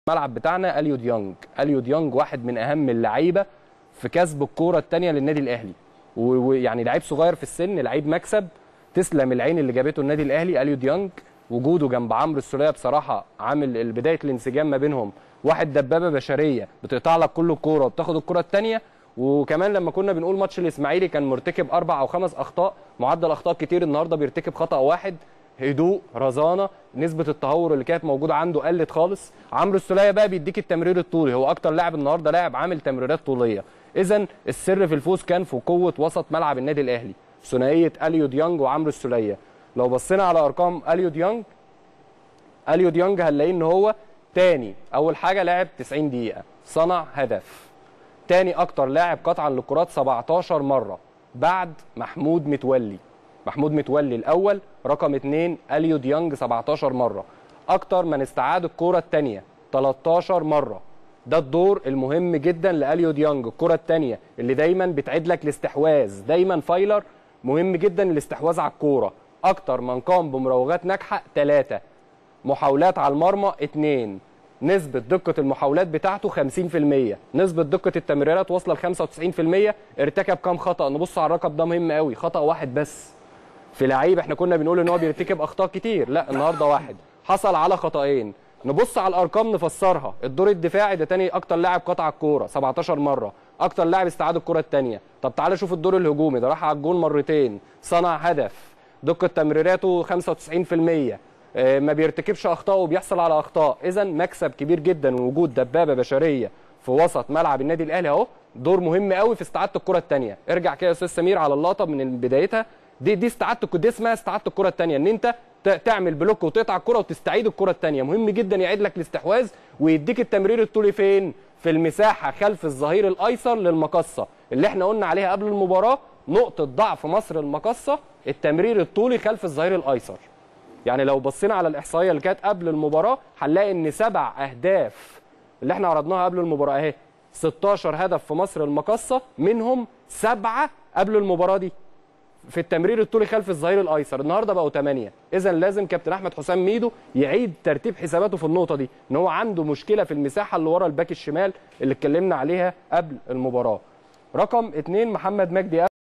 الملعب بتاعنا اليو ديانج اليو ديانج واحد من اهم اللعيبه في كسب الكوره الثانيه للنادي الاهلي و- ويعني لعيب صغير في السن لعيب مكسب تسلم العين اللي جابته النادي الاهلي اليو ديانج وجوده جنب عمرو السوليه بصراحه عامل بدايه الانسجام ما بينهم واحد دبابه بشريه بتقطع لك كل الكوره وبتاخد الكوره الثانيه وكمان لما كنا بنقول ماتش الاسماعيلي كان مرتكب اربع او خمس اخطاء معدل اخطاء كتير النهارده بيرتكب خطا واحد هدوء رزانه نسبه التهور اللي كانت موجوده عنده قلت خالص عمرو السوليه بقى بيديك التمرير الطولي هو اكتر لاعب النهارده لاعب عامل تمريرات طوليه اذا السر في الفوز كان في قوه وسط ملعب النادي الاهلي ثنائيه اليو ديانج وعمرو السوليه لو بصينا على ارقام اليو ديانج اليو ديانج هنلاقيه ان هو تاني اول حاجه لعب 90 دقيقه صنع هدف تاني اكتر لاعب قطعا للكرات 17 مره بعد محمود متولي محمود متولي الاول رقم 2 اليو ديانج 17 مره اكتر من استعاد الكره الثانيه 13 مره ده الدور المهم جدا لاليو ديانج الكره الثانيه اللي دايما بتعيد لك الاستحواذ دايما فايلر مهم جدا الاستحواذ على الكوره اكتر من قام بمراوغات ناجحه 3 محاولات على المرمى 2 نسبة دقة المحاولات بتاعته 50% نسبة دقة التمريرات واصلة ل 95% ارتكب كام خطأ نبص على الرقم ده مهم قوي خطأ واحد بس في لعيب احنا كنا بنقول ان هو بيرتكب اخطاء كتير لا النهارده واحد حصل على خطأين نبص على الارقام نفسرها الدور الدفاعي ده تاني اكتر لاعب قطع الكوره 17 مره اكتر لاعب استعاد الكوره الثانيه طب تعالى شوف الدور الهجومي ده راح على الجول مرتين صنع هدف دقه تمريراته 95% آه، ما بيرتكبش اخطاء وبيحصل على اخطاء اذا مكسب كبير جدا وجود دبابه بشريه في وسط ملعب النادي الاهلي اهو دور مهم قوي في استعاده الكره الثانيه ارجع كده يا استاذ سمير على اللقطه من بدايتها دي دي استعاده الك- دي اسمها استعاده الكره الثانيه ان انت ت- تعمل بلوك وتقطع الكره وتستعيد الكره الثانيه مهم جدا يعيد لك الاستحواذ ويديك التمرير الطولي فين في المساحه خلف الظهير الايسر للمقصه اللي احنا قلنا عليها قبل المباراه نقطه ضعف مصر المقصه التمرير الطولي خلف الظهير الايسر يعني لو بصينا على الاحصائيه اللي كانت قبل المباراه هنلاقي ان سبع اهداف اللي احنا عرضناها قبل المباراه اهي 16 هدف في مصر المقصه منهم سبعه قبل المباراه دي في التمرير الطولي خلف الظهير الايسر النهارده بقوا 8 اذا لازم كابتن احمد حسام ميدو يعيد ترتيب حساباته في النقطه دي ان هو عنده مشكله في المساحه اللي ورا الباك الشمال اللي اتكلمنا عليها قبل المباراه رقم 2 محمد مجدي